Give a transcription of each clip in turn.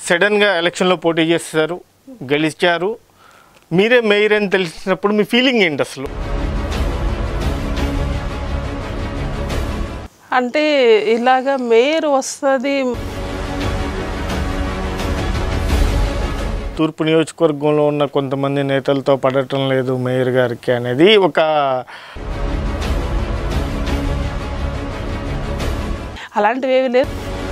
సడన్గా ఎలక్షన్లో పోటీ చేస్తారు గెలిచారు మీరే మేయర్ అని తెలిసినప్పుడు మీ ఫీలింగ్ ఏంటి అసలు అంటే ఇలాగ మేయర్ వస్తుంది తూర్పు నియోజకవర్గంలో ఉన్న కొంతమంది నేతలతో పడటం లేదు మేయర్ గారికి అనేది ఒక అలాంటివి ఏవి లేదు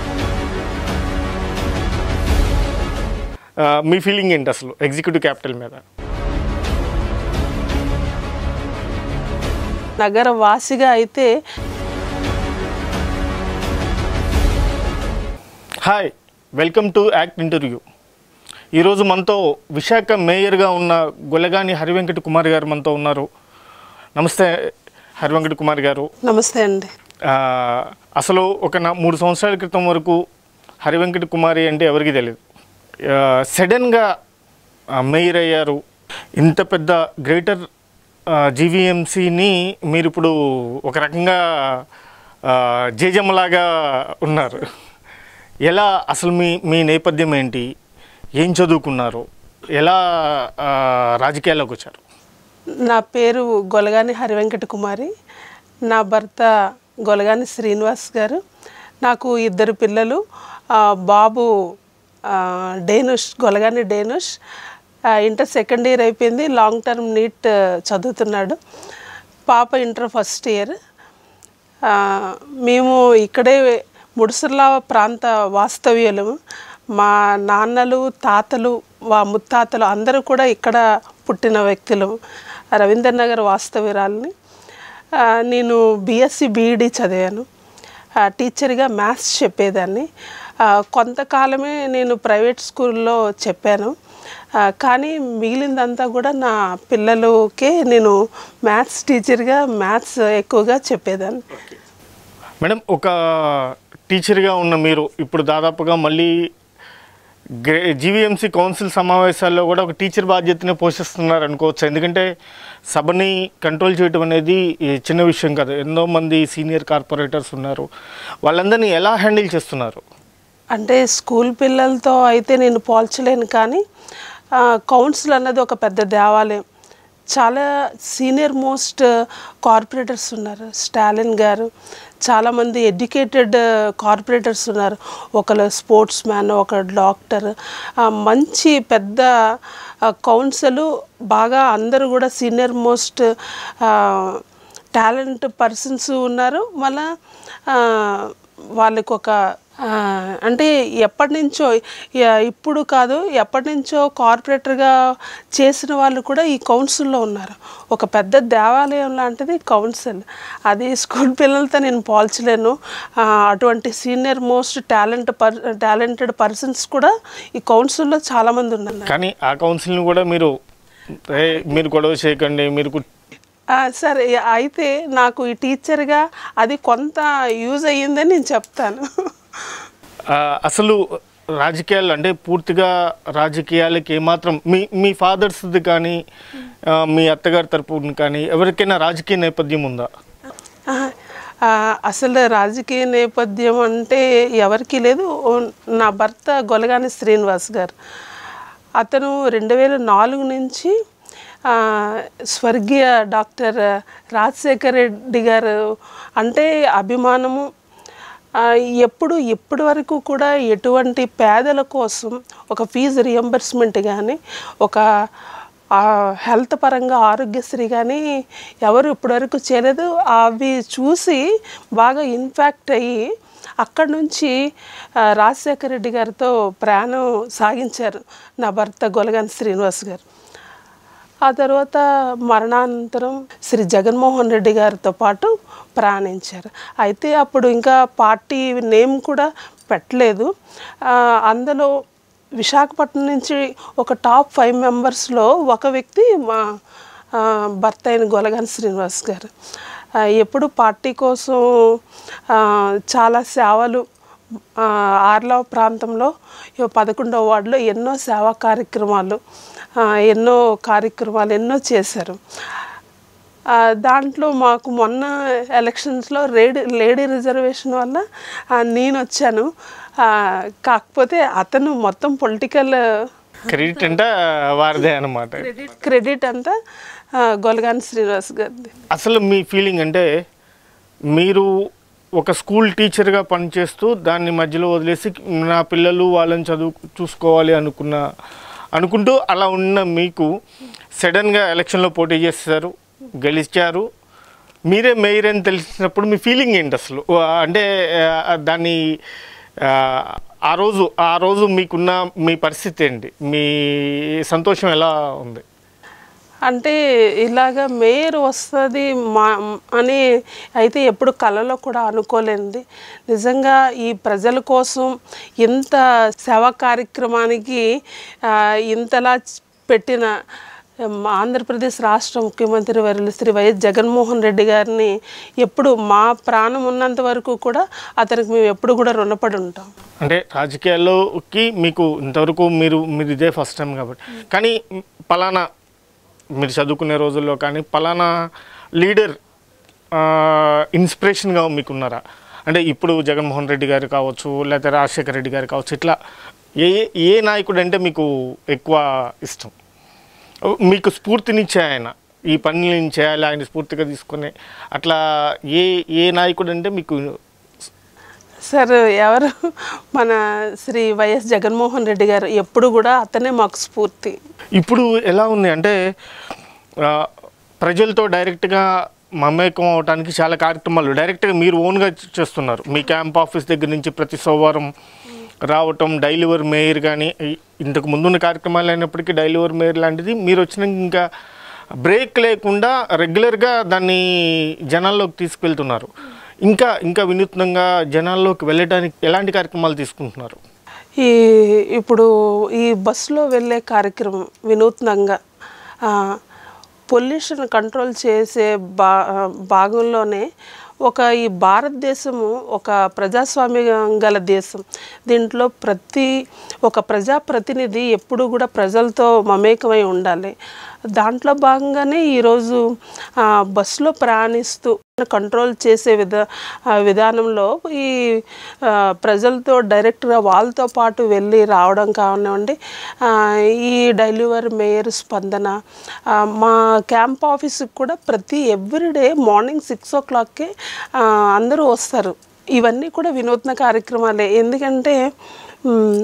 ఆ, మీ ఫీలింగ్ ఏంటి అసలు ఎగ్జిక్యూటివ్ క్యాపిటల్ మీద నగర వాసిగా అయితే hi welcome to act interview ఈరోజు మనతో విశాఖ మేయర్గా ఉన్న గొలగాని హరివెంకట కుమార్ గారు మనతో ఉన్నారు నమస్తే హరివెంకట కుమార్ గారు నమస్తే అండి ఆ, అసలు ఒక నా మూడు సంవత్సరాల క్రితం వరకు హరివెంకట కుమారి అంటే ఎవరికి తెలియదు ఆ, సడన్గా ఆ, మేయర్ అయ్యారు ఇంత పెద్ద గ్రేటర్ జీవీఎంసీని మీరు ఇప్పుడు ఒక రకంగా ఆ, జేజమ్మలాగా ఉన్నారు ఎలా అసలు మీ మీ నేపథ్యం ఏంటి ఏం చదువుకున్నారు ఎలా ఆ, రాజకీయాల్లోకి వచ్చారు నా పేరు గొలగాని హరివెంకట కుమారి నా భర్త గొలగాని శ్రీనివాస్ గారు నాకు ఇద్దరు పిల్లలు ఆ, బాబు ఆ, డేనుష్ గొలగాని డేనుష్ ఆ, ఇంటర్ సెకండ్ ఇయర్ అయిపోయింది లాంగ్ టర్మ్ నీట్ ఆ, చదువుతున్నాడు పాప ఇంటర్ ఫస్ట్ ఇయర్ ఆ, మేము ఇక్కడే ముడుసుర్ల ప్రాంత వాస్తవ్యులు మా నాన్నలు తాతలు వా ముత్తాతలు అందరూ కూడా ఇక్కడ పుట్టిన వ్యక్తులు రవీందర్ నగర్ వాస్తవ్యురాలని ఆ, నేను బీఎస్సీ బీఈడి చదివాను ఆ, టీచర్గా మ్యాథ్స్ చెప్పేదాన్ని ఆ, కొంతకాలమే నేను ప్రైవేట్ స్కూల్లో చెప్పాను ఆ, కానీ మిగిలిందంతా కూడా నా పిల్లలకే నేను మ్యాథ్స్ టీచర్గా మ్యాథ్స్ ఎక్కువగా చెప్పేదాన్ని మేడం ఒక టీచర్గా ఉన్న మీరు ఇప్పుడు దాదాపుగా మళ్ళీ గ్రే జీవీఎంసీ కౌన్సిల్ సమావేశాల్లో కూడా ఒక టీచర్ బాధ్యతని పోషిస్తున్నారు అనుకోవచ్చు ఎందుకంటే సభని కంట్రోల్ చేయడం అనేది ఈ చిన్న విషయం కాదు ఎంతో మంది సీనియర్ కార్పొరేటర్స్ ఉన్నారు వాళ్ళందరినీ ఎలా హ్యాండిల్ చేస్తున్నారు అంటే స్కూల్ పిల్లలతో అయితే నేను పోల్చలేను కానీ ఆ, కౌన్సిల్ అన్నది ఒక పెద్ద దేవాలయం చాలా సీనియర్ మోస్ట్ కార్పొరేటర్స్ ఉన్నారు స్టాలిన్ గారు చాలామంది ఎడ్యుకేటెడ్ కార్పొరేటర్స్ ఉన్నారు ఒకరు స్పోర్ట్స్ మ్యాన్ ఒక డాక్టర్ ఆ, మంచి పెద్ద కౌన్సిల్ బాగా అందరూ కూడా సీనియర్ మోస్ట్ టాలెంట్ పర్సన్స్ ఉన్నారు మళ్ళా ఆ, వాళ్ళకి ఒక ఆ, అంటే ఎప్పటి నుంచో య- ఇప్పుడు కాదు ఎప్పటి నుంచో కార్పొరేటర్గా చేసిన వాళ్ళు కూడా ఈ కౌన్సిల్లో ఉన్నారు ఒక పెద్ద దేవాలయం లాంటిది కౌన్సిల్ అది స్కూల్ పిల్లలతో నేను పోల్చలేను ఆ, అటువంటి senior most talent per talented persons కూడా ఈ కౌన్సిల్లో చాలామంది ఉన్నారు కానీ ఆ కౌన్సిల్ని కూడా మీరు "ఏ, మీరు గొడవ చేయకండి మీరు కు-" ఆ, సరే అయితే నాకు ఈ టీచర్గా అది కొంత యూజ్ అయ్యిందని నేను చెప్తాను ఆ, అసలు రాజకీయాలు అంటే పూర్తిగా రాజకీయాలకి ఏమాత్రం మీ మీ ఫాదర్స్ది కానీ ఆ, మీ అత్తగారి తరపున కానీ ఎవరికైనా రాజకీయ నేపథ్యం ఉందా ఆ, ఆ, అసలు రాజకీయ నేపథ్యం అంటే ఎవరికీ లేదు ఓ, నా భర్త గొలగాని శ్రీనివాస్ గారు అతను రెండు వేల నాలుగు నుంచి ఆ, స్వర్గీయ డాక్టర్ రాజశేఖర్ రెడ్డి గారు అంటే అభిమానము ఆ, ఎప్పుడు ఇప్పటి వరకు కూడా ఎటువంటి పేదల కోసం ఒక ఫీజు రియంబర్స్మెంట్ కానీ ఒక ఆ, హెల్త్ పరంగా ఆరోగ్యశ్రీ కానీ ఎవరు ఇప్పటివరకు చేయలేదు అవి చూసి బాగా ఇన్ఫాక్ట్ అయ్యి అక్కడి నుంచి ఆ, రాజశేఖర రెడ్డి గారితో ప్రయాణం సాగించారు నా భర్త గొలగాని శ్రీనివాస్ గారు ఆ తర్వాత మరణానంతరం శ్రీ జగన్మోహన్ రెడ్డి గారితో పాటు ప్రయాణించారు అయితే అప్పుడు ఇంకా పార్టీ నేమ్ కూడా పెట్టలేదు ఆ, అందులో విశాఖపట్నం నుంచి ఒక టాప్ ఫైవ్ మెంబర్స్లో ఒక వ్యక్తి మా ఆ, భర్త అయిన గొలగాని శ్రీనివాస్ గారు ఆ, ఎప్పుడు పార్టీ కోసం ఆ, చాలా సేవలు ఆ, ఆర్లవ ప్రాంతంలో ఈ పదకొండవ వార్డులో ఎన్నో సేవా కార్యక్రమాలు ఆ, ఎన్నో కార్యక్రమాలు ఎన్నో చేశారు ఆ, దాంట్లో మాకు మొన్న ఎలక్షన్స్లో లేడీ లేడీ రిజర్వేషన్ వల్ల ఆ, నేను వచ్చాను ఆ, కాకపోతే అతను మొత్తం పొలిటికల్ క్రెడిట్ అంటే వారిదే అన్నమాట క్రెడిట్ అంతా ఆ, గొలగాని శ్రీనివాస్ గారిది అసలు మీ ఫీలింగ్ అంటే మీరు ఒక స్కూల్ టీచర్గా పనిచేస్తూ దాన్ని మధ్యలో వదిలేసి నా పిల్లలు వాళ్ళని చదువు చూసుకోవాలి అనుకున్న అనుకుంటూ అలా ఉన్న మీకు సడన్గా ఎలక్షన్లో పోటీ చేస్తారు గెలిచారు మీరే మేయర్ అని తెలిసినప్పుడు మీ ఫీలింగ్ ఏంటి అసలు ఆ, అంటే ఆ, దాన్ని ఆ, ఆ రోజు ఆ రోజు మీకున్న మీ పరిస్థితి ఏంటి మీ సంతోషం ఎలా ఉంది అంటే ఇలాగ మేయర్ వస్తుంది మా అని అయితే ఎప్పుడు కలలో కూడా అనుకోలేంది నిజంగా ఈ ప్రజల కోసం ఇంత సేవా కార్యక్రమానికి ఆ, ఇంతలా చ్- పెట్టిన మా ఆంధ్రప్రదేశ్ రాష్ట్ర ముఖ్యమంత్రి వర్యులు శ్రీ వైఎస్ జగన్మోహన్ రెడ్డి గారిని ఎప్పుడు మా ప్రాణం ఉన్నంత వరకు కూడా అతనికి మేము ఎప్పుడు కూడా రుణపడి ఉంటాం అంటే రాజకీయాల్లోకి మీకు ఇంతవరకు మీరు మీరు ఇదే ఫస్ట్ టైం కాబట్టి కానీ పలానా మీరు చదువుకునే రోజుల్లో కానీ పలానా లీడర్ ఇన్స్పిరేషన్గా మీకున్నారా అంటే ఇప్పుడు జగన్మోహన్ రెడ్డి గారు కావచ్చు లేకపోతే రాజశేఖర రెడ్డి గారు కావచ్చు ఇట్లా ఏ ఏ నాయకుడు అంటే మీకు ఎక్కువ ఇష్టం మీకు స్ఫూర్తినిచ్చే ఆయన ఈ పనులు చేయాలి ఆయన స్ఫూర్తిగా తీసుకొని అట్లా ఏ ఏ నాయకుడు అంటే మీకు సార్ ఎవరు మన శ్రీ వైఎస్ జగన్మోహన్ రెడ్డి గారు ఎప్పుడు కూడా అతనే మాకు స్ఫూర్తి ఇప్పుడు ఎలా ఉంది అంటే ఆ, ప్రజలతో డైరెక్ట్గా మమేకం అవడానికి చాలా కార్యక్రమాలు డైరెక్ట్గా మీరు ఓన్గా చేస్తున్నారు మీ క్యాంప్ ఆఫీస్ దగ్గర నుంచి ప్రతి సోమవారం రావటం డైలీవర్ మేయర్ కానీ ఈ- ఇంతకు ముందున్న కార్యక్రమాలు అయినప్పటికీ డైలీవర్ మేయర్ లాంటిది మీరు వచ్చినాక ఇంకా బ్రేక్ లేకుండా రెగ్యులర్గా దాన్ని జనాల్లోకి తీసుకెళ్తున్నారు ఇంకా ఇంకా వినూత్నంగా జనాల్లోకి వెళ్ళడానికి ఎలాంటి కార్యక్రమాలు తీసుకుంటున్నారు ఈ ఇప్పుడు ఈ బస్సులో వెళ్ళే కార్యక్రమం వినూత్నంగా పొల్యూషన్ కంట్రోల్ చేసే బా భాగంలోనే ఒక ఈ భారతదేశము ఒక ప్రజాస్వామ్యం గల దేశం దీంట్లో ప్రతి ఒక ప్రజాప్రతినిధి ఎప్పుడు కూడా ప్రజలతో మమేకమై ఉండాలి దాంట్లో భాగంగానే ఈరోజు ఆ, బస్సులో ప్రయాణిస్తూ కంట్రోల్ చేసే విధ ఆ, విధానంలో ఈ ఆ, ప్రజలతో డైరెక్ట్గా వాళ్ళతో పాటు వెళ్ళి రావడం కానివ్వండి ఆ, ఈ డెలివరీ మేయర్ స్పందన ఆ, మా క్యాంప్ ఆఫీస్కి కూడా ప్రతి ఎవ్రీడే మార్నింగ్ సిక్స్ ఓ క్లాక్కి అందరూ వస్తారు ఇవన్నీ కూడా వినూత్న కార్యక్రమాలే ఎందుకంటే మ్,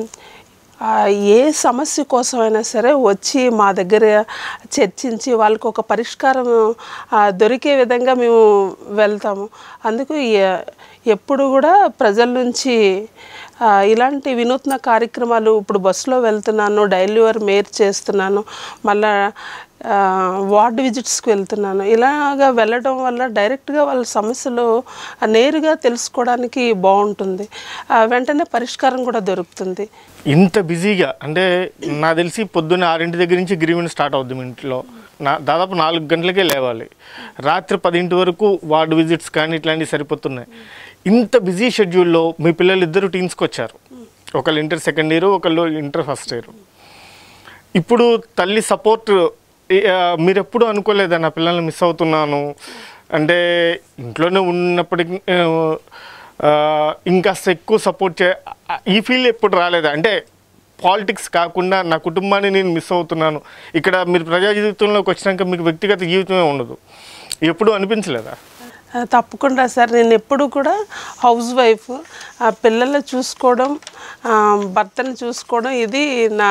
ఆ, ఏ సమస్య కోసమైనా సరే వచ్చి మా దగ్గర చర్చించి వాళ్ళకి ఒక పరిష్కారం ఆ, దొరికే విధంగా మేము వెళ్తాము అందుకు ఎ- ఎప్పుడు కూడా ప్రజల నుంచి ఆ, ఇలాంటి వినూత్న కార్యక్రమాలు ఇప్పుడు బస్సులో వెళ్తున్నాను డైలీవర్ మేర్ చేస్తున్నాను మళ్ళా ఆ, వార్డ్ విజిట్స్కి వెళ్తున్నాను ఇలాగా వెళ్ళడం వల్ల డైరెక్ట్గా వాళ్ళ సమస్యలు నేరుగా తెలుసుకోవడానికి బాగుంటుంది ఆ, వెంటనే పరిష్కారం కూడా దొరుకుతుంది ఇంత బిజీగా అంటే నాకు తెలిసి పొద్దున్న ఆరింటి దగ్గర నుంచి గ్రీవెన్ స్టార్ట్ అవుద్ది మీ ఇంట్లో నా దాదాపు నాలుగు గంటలకే లేవాలి రాత్రి పదింటి వరకు వార్డు విజిట్స్ కానీ ఇట్లాంటివి సరిపోతున్నాయి ఇంత బిజీ షెడ్యూల్లో మీ పిల్లలు ఇద్దరు టీన్స్కి వచ్చారు ఒకళ్ళు ఇంటర్ సెకండ్ ఇయర్ ఒకళ్ళు ఇంటర్ ఫస్ట్ ఇయర్ ఇప్పుడు తల్లి సపోర్ట్ మీరు ఎప్పుడు అనుకోలేదా నా పిల్లల్ని మిస్ అవుతున్నాను అంటే ఇంట్లోనే ఉన్నప్పటికీ ఆ, ఆ, ఇంకాస్త ఎక్కువ సపోర్ట్ చే ఆ, ఈ ఫీల్ ఎప్పుడు రాలేదా అంటే పాలిటిక్స్ కాకుండా నా కుటుంబాన్ని నేను మిస్ అవుతున్నాను ఇక్కడ మీరు ప్రజా జీవితంలోకి వచ్చినాక మీకు వ్యక్తిగత జీవితమే ఉండదు ఎప్పుడు అనిపించలేదా ఆ, తప్పకుండా సార్ నేను ఎప్పుడు కూడా హౌస్ వైఫ్ ఆ పిల్లలు చూసుకోవడం ఆ, భర్తను చూసుకోవడం ఇది నా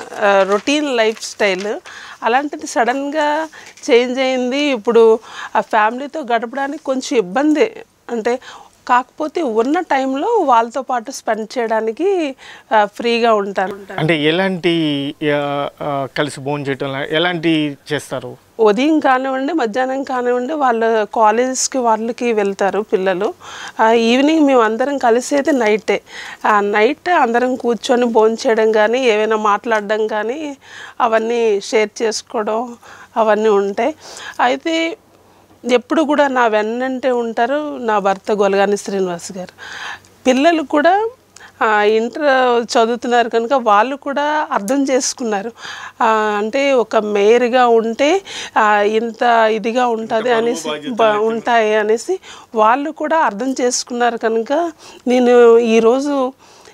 రొటీన్ లైఫ్ స్టైల్ అలాంటిది సడన్గా చేంజ్ అయింది ఇప్పుడు ఆ ఫ్యామిలీతో గడపడానికి కొంచెం ఇబ్బంది అంటే కాకపోతే ఉన్న టైంలో వాళ్ళతో పాటు స్పెండ్ చేయడానికి ఆ, ఫ్రీగా ఉంటాను అంటే ఎలాంటి ఆ, ఆ, కలిసి భోజనం చేయటం లా- ఎలాంటి చేస్తారు ఉదయం కానివ్వండి మధ్యాహ్నం కానివ్వండి వాళ్ళ కాలేజెస్కి వాళ్ళకి వెళ్తారు పిల్లలు ఆ, ఈవినింగ్ మేము అందరం కలిసేది నైటే ఆ నైట్ అందరం కూర్చొని భోంచేయడం కానీ ఏమైనా మాట్లాడడం కానీ అవన్నీ షేర్ చేసుకోవడం అవన్నీ ఉంటాయి అయితే ఎప్పుడు కూడా నా వెన్నంటే ఉంటారు నా భర్త గొలగాని శ్రీనివాస్ గారు పిల్లలు కూడా ఆ, ఇంటర్ చదువుతున్నారు కనుక వాళ్ళు కూడా అర్థం చేసుకున్నారు ఆ, అంటే ఒక మేయర్గా ఉంటే ఆ, ఇంత ఇదిగా ఉంటుంది అనేసి బ- ఉంటాయి అనేసి వాళ్ళు కూడా అర్థం చేసుకున్నారు కనుక నేను ఈరోజు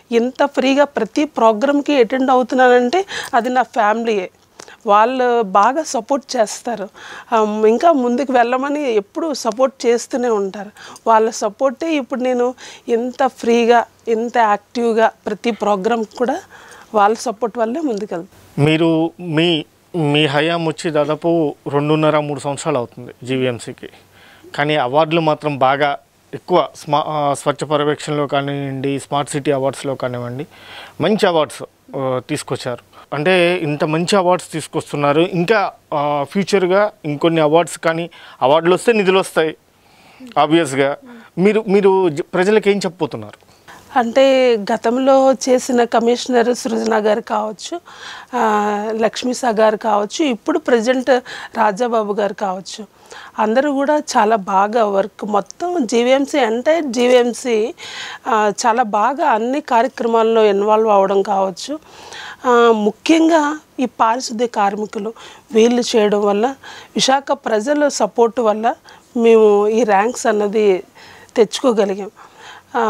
ఇంత ఫ్రీగా ప్రతి ప్రోగ్రామ్కి అటెండ్ అవుతున్నానంటే అది నా ఫ్యామిలీయే వాళ్ళు బాగా సపోర్ట్ చేస్తారు ఆమ్, ఇంకా ముందుకు వెళ్ళమని ఎప్పుడు సపోర్ట్ చేస్తూనే ఉంటారు వాళ్ళ సపోర్టే ఇప్పుడు నేను ఇంత ఫ్రీగా ఇంత యాక్టివ్గా ప్రతి ప్రోగ్రామ్ కూడా వాళ్ళ సపోర్ట్ వల్లే ముందుకెళ్తాను మీరు మీ మీ హయాం వచ్చి దాదాపు రెండున్నర మూడు సంవత్సరాలు అవుతుంది జీవీఎంసీకి కానీ అవార్డులు మాత్రం బాగా ఎక్కువ స్మా ఆ, స్వచ్ఛ పర్యవేక్షణలో కానివ్వండి స్మార్ట్ సిటీ అవార్డ్స్లో కానివ్వండి మంచి అవార్డ్స్ ఆ, తీసుకొచ్చారు అంటే ఇంత మంచి అవార్డ్స్ తీసుకొస్తున్నారు ఇంకా ఆ, ఫ్యూచర్గా ఇంకొన్ని అవార్డ్స్ కానీ అవార్డులు వస్తే నిధులు వస్తాయి ఆబ్వియస్గా మీరు మీరు జ- ప్రజలకు ఏం చెప్పబోతున్నారు అంటే గతంలో చేసిన కమిషనర్ సృజన గారు కావచ్చు ఆ, లక్ష్మీసా గారు కావచ్చు ఇప్పుడు ప్రజెంట్ రాజాబాబు గారు కావచ్చు అందరూ కూడా చాలా బాగా వర్క్ మొత్తం జీవీఎంసీ అంటే జీవీఎంసీ చాలా బాగా అన్ని కార్యక్రమాల్లో ఇన్వాల్వ్ అవ్వడం కావచ్చు ఆ, ముఖ్యంగా ఈ పారిశుద్ధ్య కార్మికులు వీళ్ళు చేయడం వల్ల విశాఖ ప్రజల సపోర్ట్ వల్ల మేము ఈ ర్యాంక్స్ అన్నది తెచ్చుకోగలిగాం ఆ,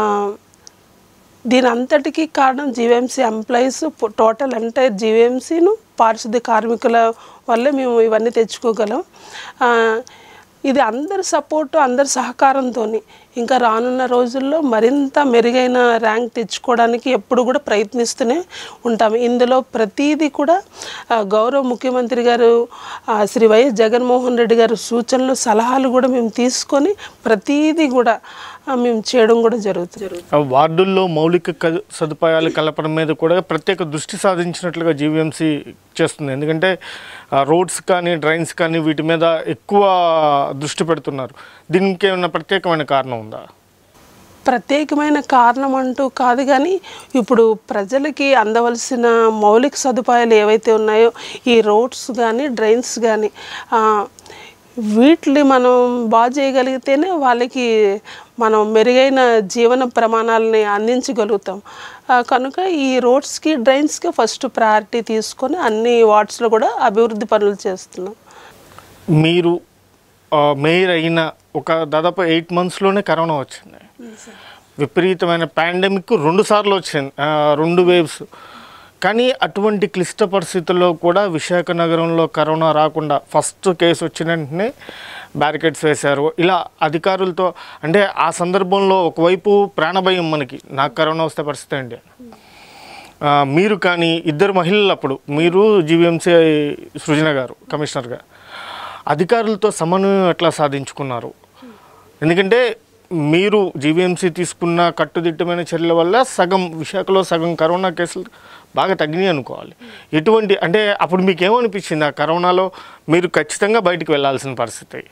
దీని అంతటికీ కారణం జీవీఎంసీ ఎంప్లాయీస్ టోటల్ ఎంటైర్ జీవీఎంసీను పారిశుద్ధ్య కార్మికుల వల్లే మేము ఇవన్నీ తెచ్చుకోగలం ఆ, ఇది అందరి సపోర్టు అందరి సహకారంతో ఇంకా రానున్న రోజుల్లో మరింత మెరుగైన ర్యాంక్ తెచ్చుకోవడానికి ఎప్పుడు కూడా ప్రయత్నిస్తూనే ఉంటాము ఇందులో ప్రతిదీ కూడా ఆ, గౌరవ ముఖ్యమంత్రి గారు ఆ, శ్రీ వైఎస్ జగన్మోహన్ రెడ్డి గారు సూచనలు సలహాలు కూడా మేము తీసుకొని ప్రతిదీ కూడా ఆ, మేము చేయడం కూడా జరుగుతుంది ఆ వార్డుల్లో మౌలిక క- సదుపాయాల కల్పన మీద కూడా ప్రత్యేక దృష్టి సాధించినట్లుగా జీవీఎంసీ చేస్తుంది ఎందుకంటే ఆ, రోడ్స్ కానీ డ్రైన్స్ కానీ వీటి మీద ఎక్కువ దృష్టి పెడుతున్నారు దీనికి ఏమైనా ప్రత్యేకమైన కారణం ఉందా ప్రత్యేకమైన కారణం అంటూ కాదు కానీ ఇప్పుడు ప్రజలకి అందవలసిన మౌలిక సదుపాయాలు ఏవైతే ఉన్నాయో ఈ రోడ్స్ కానీ డ్రైన్స్ కానీ వీటిని మనం బాగు చేయగలిగితేనే వాళ్ళకి మనం మెరుగైన జీవన ప్రమాణాలని అందించగలుగుతాం ఆ, కనుక ఈ రోడ్స్కి డ్రైన్స్కి ఫస్ట్ ప్రయారిటీ తీసుకొని అన్ని వార్డ్స్లో కూడా అభివృద్ధి పనులు చేస్తున్నాం మీరు ఆ, మేయర్ అయిన ఒక దాదాపు ఎయిట్ మంత్స్లోనే కరోనా వచ్చింది విపరీతమైన పాండమిక్ రెండు సార్లు వచ్చింది ఆ, రెండు వేవ్స్ కానీ అటువంటి క్లిష్ట పరిస్థితుల్లో కూడా విశాఖ నగరంలో కరోనా రాకుండా ఫస్ట్ కేసు వచ్చిన వెంటనే బ్యారికేడ్స్ వేశారు ఇలా అధికారులతో అంటే ఆ సందర్భంలో ఒకవైపు ప్రాణభయం మనకి నాకు కరోనా వస్తే పరిస్థితి ఏంటి ఆ, మీరు కానీ ఇద్దరు మహిళలు అప్పుడు మీరు జీవీఎంసీ సృజన గారు కమిషనర్గా అధికారులతో సమన్వయం ఎట్లా సాధించుకున్నారు ఎందుకంటే మీరు జీవీఎంసీ తీసుకున్న కట్టుదిట్టమైన చర్యల వల్ల సగం విశాఖలో సగం కరోనా కేసులు బాగా తగ్గినాయి అనుకోవాలి ఎటువంటి అంటే అప్పుడు మీకు ఏమనిపించింది ఆ కరోనాలో మీరు ఖచ్చితంగా బయటికి వెళ్ళాల్సిన పరిస్థితి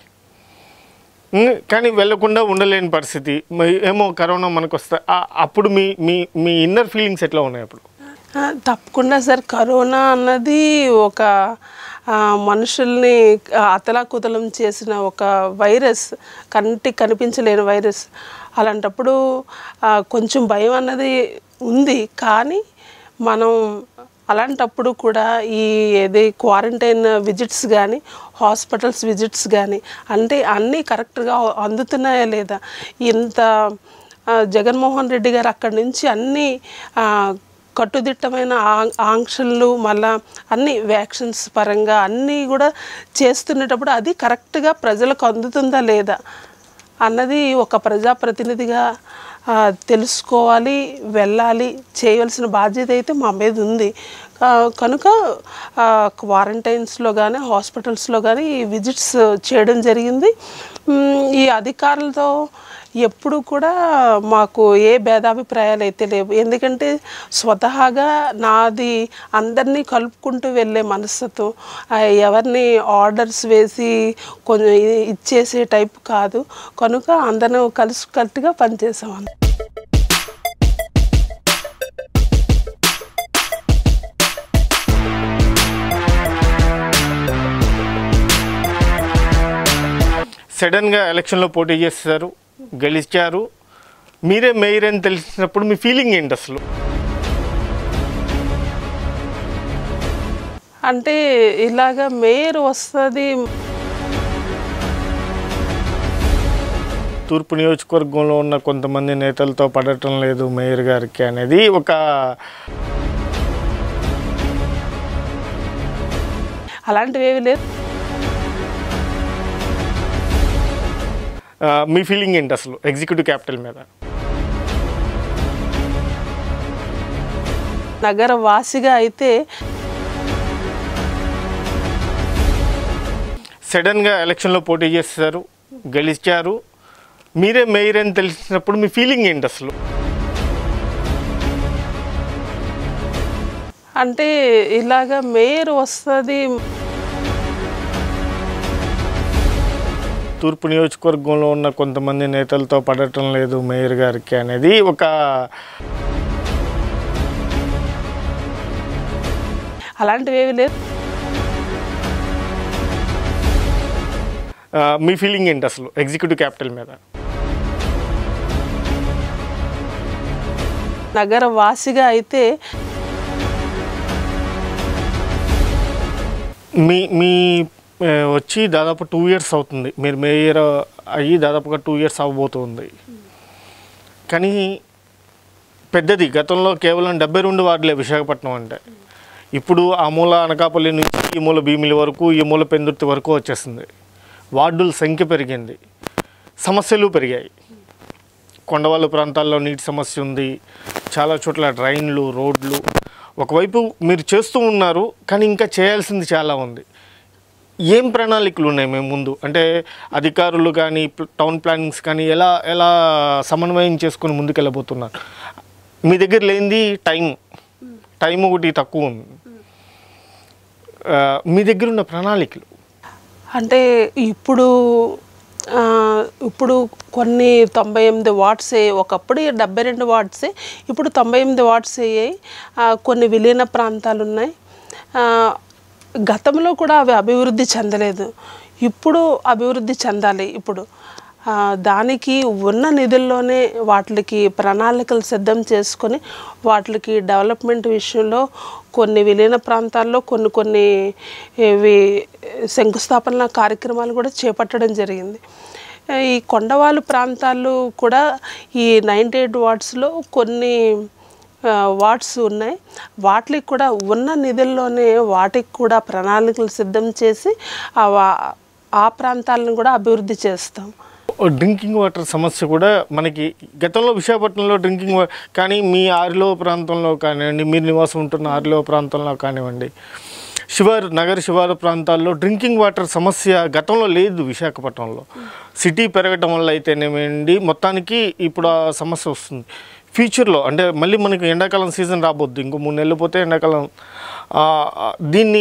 ఉమ్, కానీ వెళ్ళకుండా ఉండలేని పరిస్థితి మరి ఏమో కరోనా మనకు వస్తా ఆ- అప్పుడు మీ మీ మీ ఇన్నర్ ఫీలింగ్స్ ఎట్లా ఉన్నాయి అప్పుడు ఆ, తప్పకుండా సార్ కరోనా అన్నది ఒక ఆ, మనుషుల్ని ఆ, అతలాకుతలం చేసిన ఒక వైరస్ కంటికి కనిపించలేని వైరస్ అలాంటప్పుడు ఆ, కొంచెం భయం అన్నది ఉంది కానీ మనం అలాంటప్పుడు కూడా ఈ ఏది క్వారంటైన్ విజిట్స్ కానీ హాస్పిటల్స్ విజిట్స్ కానీ అంటే అన్నీ కరెక్ట్గా అందుతున్నాయా లేదా ఇంత ఆ, జగన్మోహన్ రెడ్డి గారు అక్కడి నుంచి అన్నీ ఆ, కట్టుదిట్టమైన ఆ- ఆంక్షలు మళ్ళా అన్ని వ్యాక్సిన్స్ పరంగా అన్నీ కూడా చేస్తున్నప్పుడు అది కరెక్ట్గా ప్రజలకు అందుతుందా లేదా అన్నది ఒక ప్రజాప్రతినిధిగా ఆ, తెలుసుకోవాలి వెళ్ళాలి చేయవలసిన బాధ్యత అయితే మా మీద ఉంది ఆ, కనుక క్వారంటైన్స్లో కానీ హాస్పిటల్స్లో కానీ ఈ విజిట్స్ చేయడం జరిగింది మ్, ఈ అధికారులతో ఎప్పుడు కూడా మాకు ఏ భేదాభిప్రాయాలు అయితే లేవు ఎందుకంటే స్వతహాగా నాది అందరినీ కలుపుకుంటూ వెళ్ళే మనస్తత్వం ఆ, ఎవరిని ఆర్డర్స్ వేసి కొంచెం ఇ- ఇచ్చేసే టైప్ కాదు కనుక అందరం కలిసి కట్టుగా పనిచేసామని సడన్గా ఎలక్షన్లో పోటీ చేస్తారు గెలిచారు మీరే మేయర్ అని తెలిసినప్పుడు మీ ఫీలింగ్ ఏంటి అసలు అంటే ఇలాగ మేయర్ వస్తుంది తూర్పు నియోజకవర్గంలో ఉన్న కొంతమంది నేతలతో పడటం లేదు మేయర్ గారికి అనేది ఒక అలాంటివి ఏవి లేదు ఆ, మీ ఫీలింగ్ ఏంటి అసలు ఎగ్జిక్యూటివ్ క్యాపిటల్ మీద నగర వాసిగా అయితే సడన్గా ఎలక్షన్లో పోటీ చేస్తారు గెలిచారు మీరే మేయర్ అని తెలిసినప్పుడు మీ ఫీలింగ్ ఏంటి అసలు అంటే ఇలాగ మేయర్ వస్తుంది తూర్పు నియోజకవర్గంలో ఉన్న కొంతమంది నేతలతో పడటం లేదు మేయర్ గారికి అనేది ఒక అలాంటివి ఏవి లేదు ఆ, మీ ఫీలింగ్ ఏంటి అసలు ఎగ్జిక్యూటివ్ క్యాపిటల్ మీద నగర వాసిగా అయితే మీ మీ ఆ, వచ్చి దాదాపు టూ ఇయర్స్ అవుతుంది మీరు మేయర్ అయ్యి దాదాపుగా టూ ఇయర్స్ అవ్వబోతుంది కానీ పెద్దది గతంలో కేవలం డెబ్బై రెండు వార్డులే విశాఖపట్నం అంటే ఇప్పుడు ఆ మూల అనకాపల్లి నుంచి ఈ మూల భీమిలి వరకు ఈ మూల పెందుర్తి వరకు వచ్చేసింది వార్డుల సంఖ్య పెరిగింది సమస్యలు పెరిగాయి కొండవాళ్ళ ప్రాంతాల్లో నీటి సమస్య ఉంది చాలా చోట్ల డ్రైన్లు రోడ్లు ఒకవైపు మీరు చేస్తూ ఉన్నారు కానీ ఇంకా చేయాల్సింది చాలా ఉంది ఏం ప్రణాళికలు ఉన్నాయి మేము ముందు అంటే అధికారులు కానీ ప్ల- టౌన్ ప్లానింగ్స్ కానీ ఎలా ఎలా సమన్వయం చేసుకొని ముందుకెళ్ళబోతున్నారు మీ దగ్గర లేనిది టైం టైం ఒకటి తక్కువ ఉంది ఆ, మీ దగ్గర ఉన్న ప్రణాళికలు అంటే ఇప్పుడు ఆ, ఇప్పుడు కొన్ని తొంభై ఎనిమిది వాట్స్ అయ్యాయి ఒకప్పుడు డెబ్బై రెండు వాట్సే ఇప్పుడు తొంభై ఎనిమిది వాట్స్ అయ్యాయి ఆ, కొన్ని విలీన ప్రాంతాలు ఉన్నాయి ఆ, గతంలో కూడా అవి అభివృద్ధి చెందలేదు ఇప్పుడు అభివృద్ధి చెందాలి ఇప్పుడు ఆ, దానికి ఉన్న నిధుల్లోనే వాటికి ప్రణాళికలు సిద్ధం చేసుకొని వాటికి డెవలప్మెంట్ విషయంలో కొన్ని విలీన ప్రాంతాల్లో కొన్ని కొన్ని ఇవి శంకుస్థాపన కార్యక్రమాలు కూడా చేపట్టడం జరిగింది ఈ కొండవాళ్ళు ప్రాంతాలు కూడా ఈ నైంటీ ఎయిట్ వార్డ్స్లో కొన్ని ఆ, వార్డ్స్ ఉన్నాయి వాటికి కూడా ఉన్న నిధుల్లోనే వాటికి కూడా ప్రణాళికలు సిద్ధం చేసి ఆ వా- ఆ ప్రాంతాలను కూడా అభివృద్ధి చేస్తాం డ్రింకింగ్ వాటర్ సమస్య కూడా మనకి గతంలో విశాఖపట్నంలో డ్రింకింగ్ వా కానీ మీ ఆరిలో ప్రాంతంలో కానివ్వండి మీరు నివాసం ఉంటున్న ఆరిలో ప్రాంతంలో కానివ్వండి శివారు నగర శివారు ప్రాంతాల్లో డ్రింకింగ్ వాటర్ సమస్య గతంలో లేదు విశాఖపట్నంలో సిటీ పెరగటం వల్ల అయితేనేమండి మొత్తానికి ఇప్పుడు ఆ సమస్య వస్తుంది ఫ్యూచర్లో అంటే మళ్ళీ మనకి ఎండాకాలం సీజన్ రాబోద్ది ఇంకో మూడు నెలలు పోతే ఎండాకాలం ఆ, ఆ, దీన్ని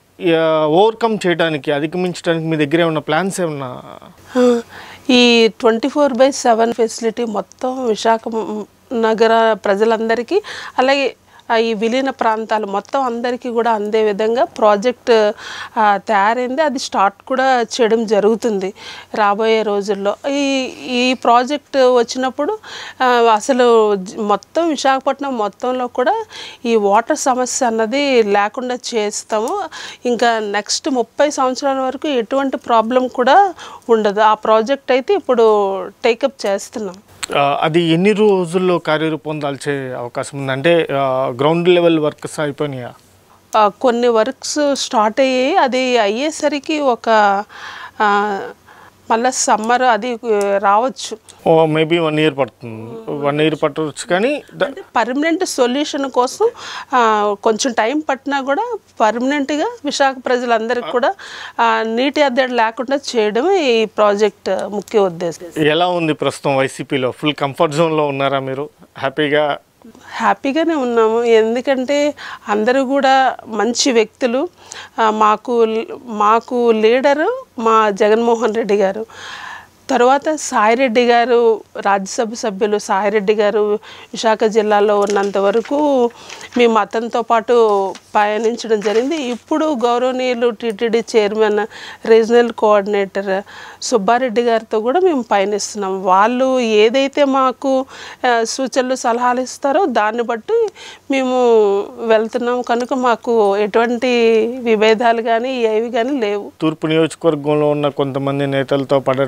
ఓవర్కమ్ చేయడానికి అధిగమించడానికి మీ దగ్గర ఏమన్నా ప్లాన్స్ ఏమన్నా ఆ, ఈ twenty four by seven facility మొత్తం విశాఖ మ్, నగర ప్రజలందరికీ అలాగే ఆ, ఈ విలీన ప్రాంతాలు మొత్తం అందరికీ కూడా అందే విధంగా ప్రాజెక్ట్ ఆ, తయారైంది అది స్టార్ట్ కూడా చేయడం జరుగుతుంది రాబోయే రోజుల్లో ఈ ఈ ప్రాజెక్ట్ వచ్చినప్పుడు ఆ, అసలు జ- మొత్తం విశాఖపట్నం మొత్తంలో కూడా ఈ వాటర్ సమస్య అన్నది లేకుండా చేస్తాము ఇంకా నెక్స్ట్ ముప్పై సంవత్సరాల వరకు ఎటువంటి ప్రాబ్లం కూడా ఉండదు ఆ ప్రాజెక్ట్ అయితే ఇప్పుడు టేకప్ చేస్తున్నాం ఆ, అది ఎన్ని రోజుల్లో కార్యరూపం దాల్చే అవకాశం ఉంది అంటే గ్రౌండ్ లెవెల్ వర్క్స్ అయిపోయినాయా ఆ, కొన్ని వర్క్స్ స్టార్ట్ అయ్యాయి అది అయ్యేసరికి ఒక ఆ, మళ్ళా సమ్మర్ అది ఆ, రావచ్చు ఓ మేబీ వన్ ఇయర్ పడుతుంది వన్ ఇయర్ పట్టవచ్చు కానీ ద- అంటే పర్మనెంట్ సొల్యూషన్ కోసం ఆ, కొంచెం టైం పట్టినా కూడా పర్మనెంట్గా విశాఖ ప్రజలందరికీ కూడా ఆ, నీటి అద్దడి లేకుండా చేయడమే ఈ ప్రాజెక్ట్ ముఖ్య ఉద్దేశం ఎలా ఉంది ప్రస్తుతం వైసీపీలో ఫుల్ కంఫర్ట్ జోన్లో ఉన్నారా మీరు హ్యాపీగా హ్యాపీగానే ఉన్నాము ఎందుకంటే అందరూ కూడా మంచి వ్యక్తులు ఆ, మాకు మాకు లీడరు మా జగన్మోహన్ రెడ్డి గారు తర్వాత సాయిరెడ్డి గారు రాజ్యసభ సభ్యులు సాయిరెడ్డి గారు విశాఖ జిల్లాలో ఉన్నంత వరకు మేము అతనితో పాటు పయనించడం జరిగింది ఇప్పుడు గౌరవనీయులు TTD chairman regional coordinator Subbareddy గారితో కూడా మేము పయనిస్తున్నాం వాళ్ళు ఏదైతే మాకు ఆ, సూచనలు సలహాలు ఇస్తారో దాన్ని బట్టి మేము వెళ్తున్నాం కనుక మాకు ఎటువంటి విభేదాలు కానీ ఏవి కానీ లేవు తూర్పు నియోజకవర్గంలో ఉన్న కొంతమంది నేతలతో పడటం లేదు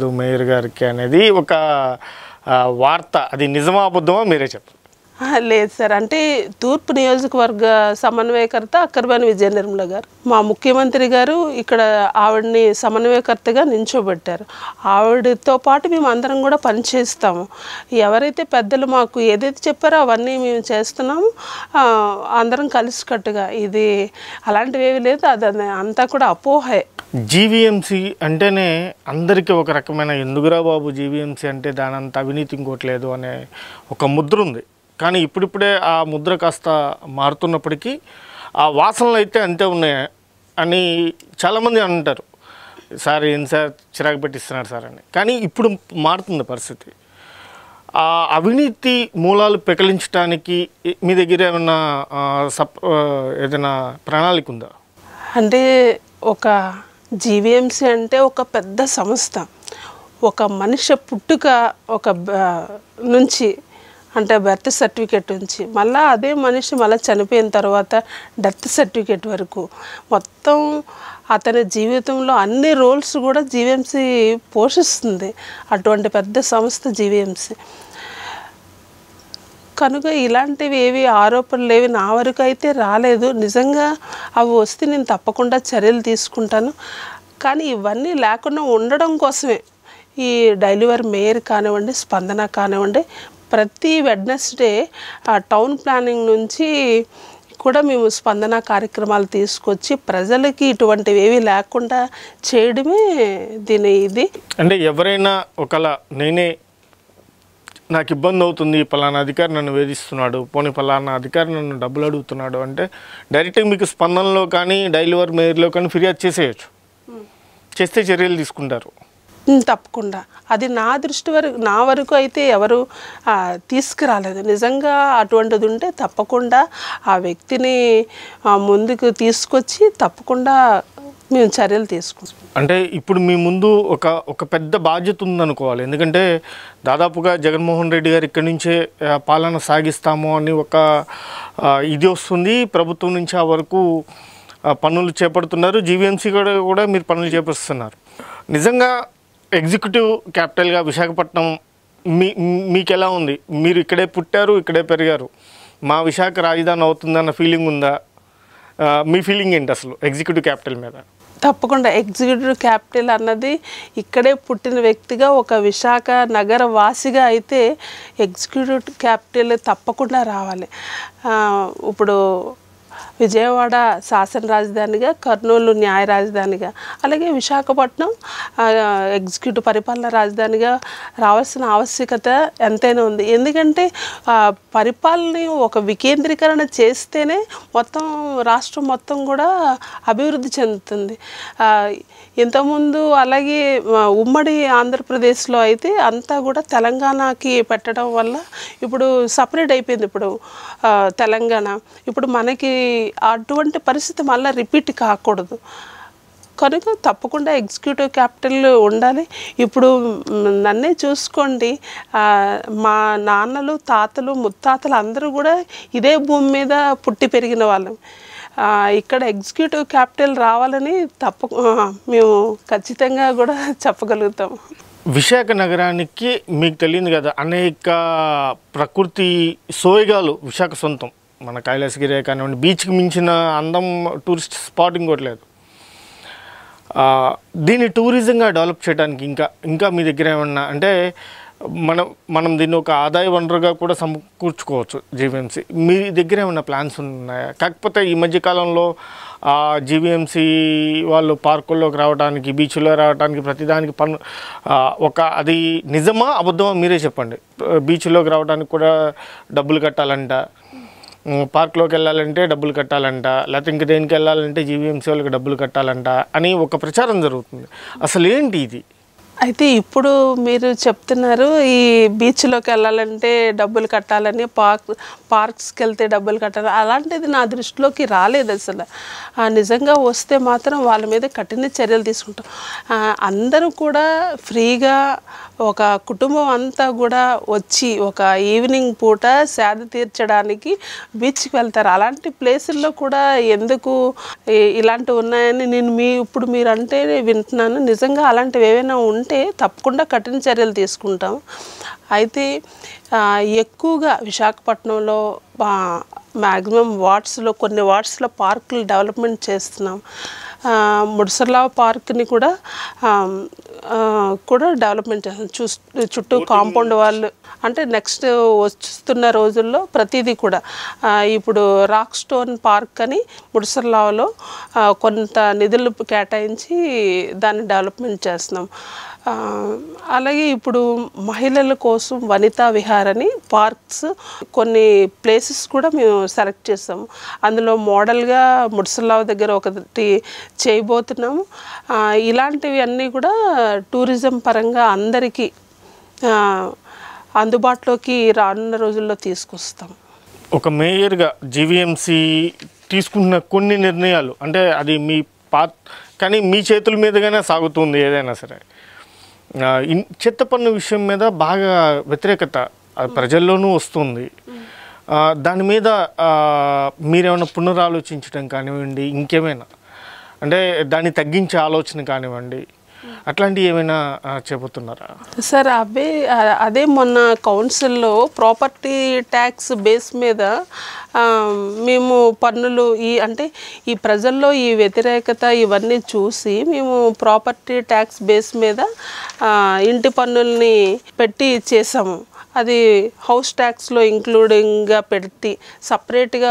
లేదు మేయర్ గారికి అనేది ఒక ఆ, వార్త అది నిజమా అబద్ధమా మీరే చెప్పండి ఆ, లేదు సార్ అంటే తూర్పు నియోజకవర్గ సమన్వయకర్త అక్కర్బాని విజయ నిర్మల గారు మా ముఖ్యమంత్రి గారు ఇక్కడ ఆవిడని సమన్వయకర్తగా నించోబెట్టారు ఆవిడతో పాటు మేము అందరం కూడా పనిచేస్తాము ఎవరైతే పెద్దలు మాకు ఏదైతే చెప్పారో అవన్నీ మేము చేస్తున్నాము ఆ, అందరం కలిసికట్టుగా ఇది అలాంటివి ఏవి లేదు అది అంతా కూడా అపోహే జీవీఎంసీ అంటేనే అందరికీ ఒక రకమైన ఎందుకురా బాబు జీవీఎంసీ అంటే దాని అంత అవినీతి ఇంకోట్లేదు అనే ఒక ముద్ర ఉంది కానీ ఇప్పుడిప్పుడే ఆ ముద్ర కాస్త మారుతున్నప్పటికీ ఆ వాసనలు అయితే అంతే ఉన్నాయి అని చాలామంది అంటారు సార్ ఏం సార్ చిరాకు పెట్టిస్తున్నారు సార్ అని కానీ ఇప్పుడు మారుతుంది పరిస్థితి ఆ అవినీతి మూలాలు పెకలించడానికి మీ దగ్గర ఏమైనా ఆ, సప్ ఆ, ఏదైనా ప్రణాళిక ఉందా అంటే ఒక జీవీఎంసీ అంటే ఒక పెద్ద సంస్థ ఒక మనిషి పుట్టుక ఒక బ- నుంచి అంటే బర్త్ సర్టిఫికేట్ నుంచి మళ్ళీ అదే మనిషి మళ్ళీ చనిపోయిన తర్వాత డెత్ సర్టిఫికేట్ వరకు మొత్తం అతని జీవితంలో అన్ని రోల్స్ కూడా జీవీఎంసీ పోషిస్తుంది అటువంటి పెద్ద సంస్థ జీవీఎంసీ కనుక ఇలాంటివి ఏవి ఆరోపణలు ఏవి నా వరకు అయితే రాలేదు నిజంగా అవి వస్తే నేను తప్పకుండా చర్యలు తీసుకుంటాను కానీ ఇవన్నీ లేకుండా ఉండడం కోసమే ఈ డైలీవర్ మేయర్ కానివ్వండి స్పందన కానివ్వండి ప్రతి వెడ్నెస్డే ఆ టౌన్ ప్లానింగ్ నుంచి కూడా మేము స్పందన కార్యక్రమాలు తీసుకొచ్చి ప్రజలకి ఇటువంటివి ఏవి లేకుండా చేయడమే దీని ఇది అంటే ఎవరైనా ఒకలా నేనే నాకు ఇబ్బంది అవుతుంది పలానా అధికారి నన్ను వేధిస్తున్నాడు పోనీ పలానా అధికారి నన్ను డబ్బులు అడుగుతున్నాడు అంటే డైరెక్ట్గా మీకు స్పందనలో కానీ డైలీవర్ మేయర్లో కానీ ఫిర్యాదు చేసేయచ్చు చేస్తే చర్యలు తీసుకుంటారు ఉమ్, తప్పకుండా అది నా దృష్టి వరకు నా వరకు అయితే ఎవరు ఆ, తీసుకురాలేదు నిజంగా అటువంటిది ఉంటే తప్పకుండా ఆ వ్యక్తిని ఆ, ముందుకు తీసుకొచ్చి తప్పకుండా మేము చర్యలు తీసుకుంటాం అంటే ఇప్పుడు మీ ముందు ఒక ఒక పెద్ద బాధ్యత ఉందనుకోవాలి ఎందుకంటే దాదాపుగా జగన్మోహన్ రెడ్డి గారు ఇక్కడి నుంచే ఆ, పాలన సాగిస్తాము అని ఒక ఆ, ఇది వస్తుంది ప్రభుత్వం నుంచి ఆ వరకు ఆ, పనులు చేపడుతున్నారు జీవీఎంసీ కూడా కూడా మీరు పనులు చేపడుతున్నారు నిజంగా ఎగ్జిక్యూటివ్ క్యాపిటల్గా విశాఖపట్నం మీ మీకు ఎలా ఉంది మీరు ఇక్కడే పుట్టారు ఇక్కడే పెరిగారు మా విశాఖ రాజధాని అవుతుందన్న ఫీలింగ్ ఉందా ఆ, మీ ఫీలింగ్ ఏంటి అసలు ఎగ్జిక్యూటివ్ క్యాపిటల్ మీద తప్పకుండా ఎగ్జిక్యూటివ్ క్యాపిటల్ అన్నది ఇక్కడే పుట్టిన వ్యక్తిగా ఒక విశాఖ నగర వాసిగా అయితే ఎగ్జిక్యూటివ్ క్యాపిటల్ తప్పకుండా రావాలి ఆ, ఇప్పుడు విజయవాడ శాసన రాజధానిగా కర్నూలు న్యాయ రాజధానిగా అలాగే విశాఖపట్నం ఆ, ఎగ్జిక్యూటివ్ పరిపాలన రాజధానిగా రావాల్సిన ఆవశ్యకత ఎంతైనా ఉంది ఎందుకంటే ఆ, పరిపాలన ఒక వికేంద్రీకరణ చేస్తేనే మొత్తం రాష్ట్రం మొత్తం కూడా అభివృద్ధి చెందుతుంది ఆ, ఇంతకుముందు అలాగే ఆ, ఉమ్మడి ఆంధ్రప్రదేశ్లో అయితే అంతా కూడా తెలంగాణకి పెట్టడం వల్ల ఇప్పుడు సపరేట్ అయిపోయింది ఇప్పుడు ఆ, తెలంగాణ ఇప్పుడు మనకి అటువంటి పరిస్థితి మళ్ళీ రిపీట్ కాకూడదు కనుక తప్పకుండా ఎగ్జిక్యూటివ్ క్యాపిటల్ ఉండాలి ఇప్పుడు మ్, నన్నే చూసుకోండి ఆ, మా నాన్నలు తాతలు ముత్తాతలు అందరూ కూడా ఇదే భూమి మీద పుట్టి పెరిగిన వాళ్ళం ఆ, ఇక్కడ ఎగ్జిక్యూటివ్ క్యాపిటల్ రావాలని తప్ప ఆ, మేము ఖచ్చితంగా కూడా చెప్పగలుగుతాం విశాఖ నగరానికి మీకు తెలియదు కదా అనేక ప్రకృతి సోయగాలు విశాఖ సొంతం మన కైలాసగిరి కానివ్వండి బీచ్కి మించిన అందం టూరిస్ట్ స్పాట్ ఇంకోటి లేదు ఆ, దీన్ని టూరిజంగా డెవలప్ చేయడానికి ఇంకా ఇంకా మీ దగ్గర ఏమన్నా అంటే మనం మనం దీన్ని ఒక ఆదాయ వనరుగా కూడా సమకూర్చుకోవచ్చు జీవీఎంసీ మీ దగ్గర ఏమైనా ప్లాన్స్ ఉన్నాయా కాకపోతే ఈ మధ్య కాలంలో ఆ జీవీఎంసీ వాళ్ళు పార్కుల్లోకి రావడానికి బీచ్లో రావడానికి ప్రతిదానికి పన్ను ఆ, ఒక అది నిజమా అబద్ధమా మీరే చెప్పండి బీచ్లోకి రావడానికి కూడా డబ్బులు కట్టాలంట ఉమ్, పార్క్లోకి వెళ్ళాలంటే డబ్బులు కట్టాలంట లేకపోతే ఇంక దేనికి వెళ్ళాలంటే జీవీఎంసీ వాళ్ళకి డబ్బులు కట్టాలంట అని ఒక ప్రచారం జరుగుతుంది అసలు ఏంటి ఇది అయితే ఇప్పుడు మీరు చెప్తున్నారు ఈ బీచ్లోకి వెళ్ళాలంటే డబ్బులు కట్టాలని పార్క్ పార్క్స్కి వెళ్తే డబ్బులు కట్టాలి అలాంటిది నా దృష్టిలోకి రాలేదు అసలు ఆ, నిజంగా వస్తే మాత్రం వాళ్ళ మీద కఠిన చర్యలు తీసుకుంటాం ఆ, అందరూ కూడా ఫ్రీగా ఒక కుటుంబం అంతా కూడా వచ్చి ఒక ఈవినింగ్ పూట సేద తీర్చడానికి బీచ్కి వెళ్తారు అలాంటి ప్లేసుల్లో కూడా ఎందుకు ఈ- ఇలాంటివి ఉన్నాయని నేను మీ ఇప్పుడు మీరు అంటే వింటున్నాను నిజంగా అలాంటివి ఏవైనా ఉంటే ఉంటే తప్పకుండా కఠిన చర్యలు తీసుకుంటాం అయితే ఆ, ఎక్కువగా విశాఖపట్నంలో మ్యాక్సిమం వార్డ్స్లో కొన్ని వార్డ్స్లో పార్కులు డెవలప్మెంట్ చేస్తున్నాం ఆ, ముడసర్లా పార్క్ని కూడా ఆ, ఆ, కూడా డెవలప్మెంట్ చేస్తాం చూ చుట్టూ కాంపౌండ్ వాళ్ళు అంటే నెక్స్ట్ వస్తున్న రోజుల్లో ప్రతిదీ కూడా ఆ, ఇప్పుడు రాక్ స్టోన్ పార్క్ అని ముడసర్లాలో ఆ, కొంత నిధులు కేటాయించి దాన్ని డెవలప్మెంట్ చేస్తున్నాం ఆ, అలాగే ఇప్పుడు మహిళల కోసం వనితా విహార్ అని పార్క్స్ కొన్ని ప్లేసెస్ కూడా మేము సెలెక్ట్ చేసాము అందులో మోడల్గా ముడ్సల్లావ్ దగ్గర ఒకటి చేయబోతున్నాము ఆ, ఇలాంటివి అన్నీ కూడా టూరిజం పరంగా అందరికీ ఆ, అందుబాటులోకి రానున్న రోజుల్లో తీసుకొస్తాం ఒక మేయర్గా జీవీఎంసీ తీసుకున్న కొన్ని నిర్ణయాలు అంటే అది మీ పా కానీ మీ చేతుల మీదుగానే సాగుతుంది ఏదైనా సరే ఆ, ఇన్- చెత్త పన్ను విషయం మీద బాగా వ్యతిరేకత ఆ, ప్రజల్లోనూ వస్తుంది ఆ, దాని మీద ఆ, మీరేమైనా పునరాలోచించడం కానివ్వండి ఇంకేమైనా అంటే దాన్ని తగ్గించే ఆలోచన కానివ్వండి అట్లాంటివి ఏమైనా ఆ, చెబుతున్నారా సార్ అవే ఆ- అదే మొన్న కౌన్సిల్లో ప్రాపర్టీ ట్యాక్స్ బేస్ మీద ఆ, మేము పన్నులు ఈ అంటే ఈ ప్రజల్లో ఈ వ్యతిరేకత ఇవన్నీ చూసి మేము ప్రాపర్టీ ట్యాక్స్ బేస్ మీద ఆ, ఇంటి పన్నుల్ని పెట్టి చేసాము అది హౌస్ ట్యాక్స్లో ఇంక్లూడింగ్గా పెట్టి సపరేట్గా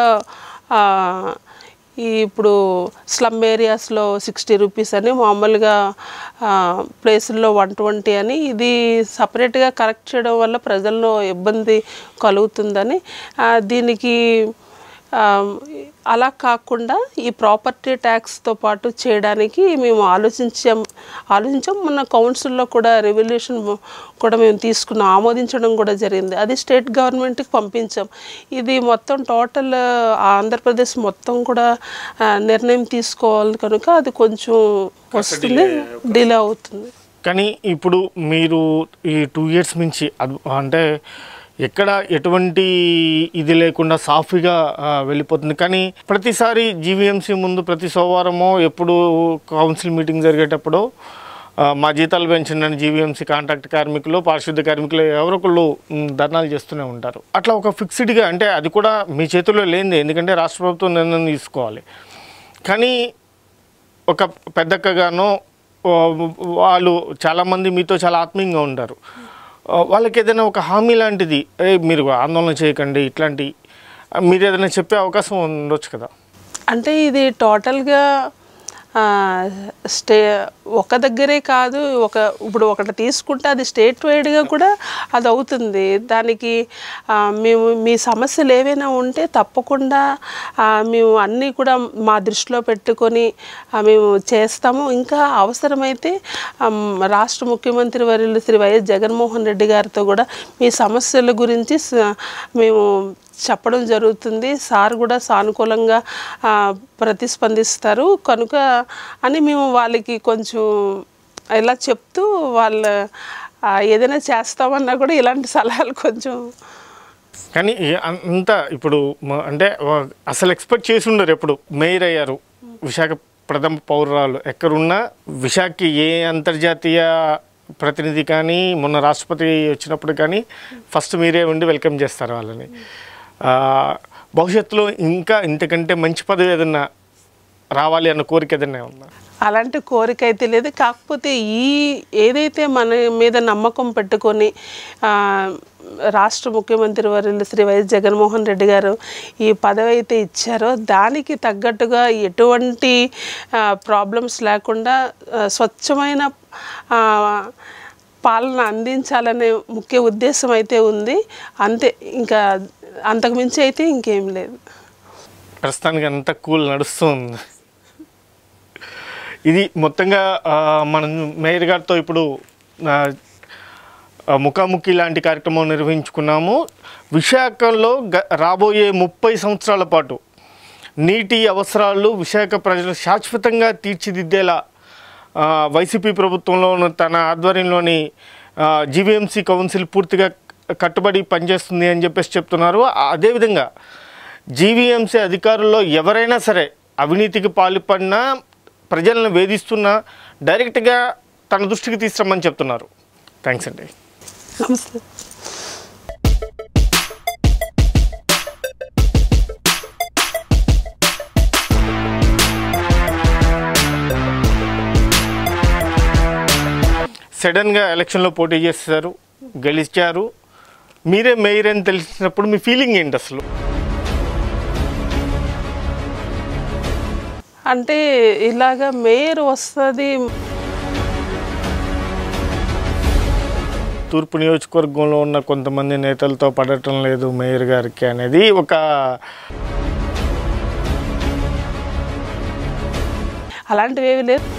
ఈ ఇప్పుడు స్లమ్ ఏరియాస్లో సిక్స్టీ రూపీస్ అని మామూలుగా ప్లేసుల్లో వన్ ట్వంటీ అని ఇది సపరేట్గా కరెక్ట్ చేయడం వల్ల ప్రజల్లో ఇబ్బంది కలుగుతుందని ఆ, దీనికి ఆ, అలా కాకుండా ఈ ప్రాపర్టీ ట్యాక్స్తో పాటు చేయడానికి మేము ఆలోచించాం ఆలోచించాం మొన్న కౌన్సిల్లో కూడా రెవల్యూషన్ కూడా మేము తీసుకున్నాం ఆమోదించడం కూడా జరిగింది అది స్టేట్ గవర్నమెంట్కి పంపించాం ఇది మొత్తం టోటల్ ఆంధ్రప్రదేశ్ మొత్తం కూడా ఆ, నిర్ణయం తీసుకోవాలి కనుక అది కొంచెం వస్తుంది డిలే అవుతుంది కానీ ఇప్పుడు మీరు ఈ టూ ఇయర్స్ నుంచి అద్- అంటే ఎక్కడ ఎటువంటి ఇది లేకుండా సాఫీగా ఆ, వెళ్ళిపోతుంది కానీ ప్రతిసారి జీవీఎంసీ ముందు ప్రతి సోమవారమో ఎప్పుడు కౌన్సిల్ మీటింగ్ జరిగేటప్పుడు ఆ, మా జీతాలు పెంచండి జీవీఎంసీ కాంట్రాక్ట్ కార్మికులు పారిశుద్ధ కార్మికులు ఎవరో ఒకళ్ళు మ్, ధర్నాలు చేస్తూనే ఉంటారు అట్లా ఒక ఫిక్స్డ్గా అంటే అది కూడా మీ చేతుల్లో లేనిది ఎందుకంటే రాష్ట్ర ప్రభుత్వం నిర్ణయం తీసుకోవాలి కానీ ఒక పెద్దక్కగానో ఓ, వాళ్ళు చాలామంది మీతో చాలా ఆత్మీయంగా ఉంటారు ఆ, వాళ్ళకి ఏదైనా ఒక హామీ లాంటిది ఏ మీరు ఆందోళన చేయకండి ఇట్లాంటి ఆ, మీరు ఏదైనా చెప్పే అవకాశం ఉండొచ్చు కదా అంటే ఇది టోటల్గా ఆ, స్టే ఒక దగ్గరే కాదు ఒక ఇప్పుడు ఒకటి తీసుకుంటే అది స్టేట్ వైడ్గా కూడా అది అవుతుంది దానికి ఆ, మేము మీ సమస్యలు ఏవైనా ఉంటే తప్పకుండా ఆ, మేము అన్నీ కూడా మా దృష్టిలో పెట్టుకొని ఆ, మేము చేస్తాము ఇంకా అవసరమైతే ఆమ్, రాష్ట్ర ముఖ్యమంత్రి వర్యులు శ్రీ వైఎస్ జగన్మోహన్ రెడ్డి గారితో కూడా మీ సమస్యల గురించి స- మేము చెప్పడం జరుగుతుంది సార్ కూడా సానుకూలంగా ఆ, ప్రతిస్పందిస్తారు కనుక అని మేము వాళ్ళకి కొంచెం ఇలా చెప్తూ వాళ్ళ ఆ, ఏదైనా చేస్తామన్నా కూడా ఇలాంటి సలహాలు కొంచెం కానీ ఏ- అంత ఇప్పుడు మ- అంటే వ- అసలు ఎక్స్పెక్ట్ చేసి ఉండరు ఎప్పుడు మేయర్ అయ్యారు విశాఖ ప్రథమ పౌరురాలు ఎక్కడున్నా విశాఖకి ఏ అంతర్జాతీయ ప్రతినిధి కానీ మొన్న రాష్ట్రపతి వచ్చినప్పుడు కానీ ఫస్ట్ మీరే ఉండి వెల్కమ్ చేస్తారు వాళ్ళని ఆ, భవిష్యత్తులో ఇంకా ఇంతకంటే మంచి పదవి ఏదన్నా రావాలి అన్న కోరిక ఏదన్నా ఉందా అలాంటి కోరిక అయితే లేదు కాకపోతే ఈ ఏదైతే మన మీద నమ్మకం పెట్టుకొని ఆ, రాష్ట్ర ముఖ్యమంత్రి వర్యులు శ్రీ వైఎస్ జగన్మోహన్ రెడ్డి గారు ఈ పదవి అయితే ఇచ్చారో దానికి తగ్గట్టుగా ఎటువంటి ప్రాబ్లమ్స్ లేకుండా ఆ, స్వచ్ఛమైన ఆ, పాలన అందించాలనే ముఖ్య ఉద్దేశం అయితే ఉంది అంతే ఇంకా అంతకుమించి అయితే ఇంకేం లేదు ప్రస్తుతానికి అంతా కూల్ నడుస్తుంది ఇది మొత్తంగా ఆ, మనం మేయర్ గారితో ఇప్పుడు ఆ, ఆ, ముఖాముఖి లాంటి కార్యక్రమం నిర్వహించుకున్నాము విశాఖలో గ రాబోయే ముప్పై సంవత్సరాల పాటు నీటి అవసరాలు విశాఖ ప్రజలు శాశ్వతంగా తీర్చిదిద్దేలా ఆ, వైసీపీ ప్రభుత్వంలో ఉన్న తన ఆధ్వర్యంలోని జీవీఎంసీ కౌన్సిల్ పూర్తిగా కట్టుబడి పనిచేస్తుంది అని చెప్పేసి చెప్తున్నారు అదేవిధంగా జీవీఎంసీ అధికారుల్లో ఎవరైనా సరే అవినీతికి పాల్పడినా ప్రజలను వేధిస్తున్నా డైరెక్ట్గా తన దృష్టికి తీసుకురమ్మని చెప్తున్నారు థ్యాంక్స్ అండి నమస్తే సడన్గా ఎలక్షన్లో పోటీ చేస్తారు గెలిచారు మీరే మేయర్ అని తెలిసినప్పుడు మీ ఫీలింగ్ ఏంటి అసలు అంటే ఇలాగ మేయర్ వస్తుంది తూర్పు నియోజకవర్గంలో ఉన్న కొంతమంది నేతలతో పడటం లేదు మేయర్ గారికి అనేది ఒక అలాంటివి ఏవి లేదు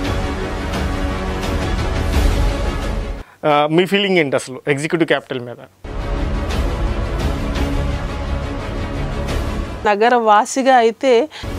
ఆ, మీ ఫీలింగ్ ఏంటి అసలు ఎగ్జిక్యూటివ్ క్యాపిటల్ మీద నగర వాసిగా అయితే